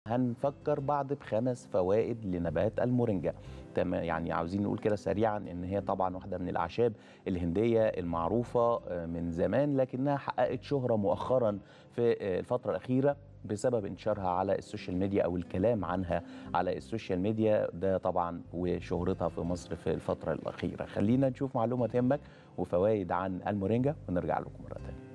هنفكر بعض بخمس فوائد لنبات المورينجا تمام يعني عاوزين نقول كده سريعا ان هي طبعا واحده من الاعشاب الهنديه المعروفه من زمان لكنها حققت شهره مؤخرا في الفتره الاخيره بسبب انتشارها على السوشيال ميديا او الكلام عنها على السوشيال ميديا ده طبعا وشهرتها في مصر في الفتره الاخيره خلينا نشوف معلومه تهمك وفوائد عن المورينجا ونرجع لكم مره ثانيه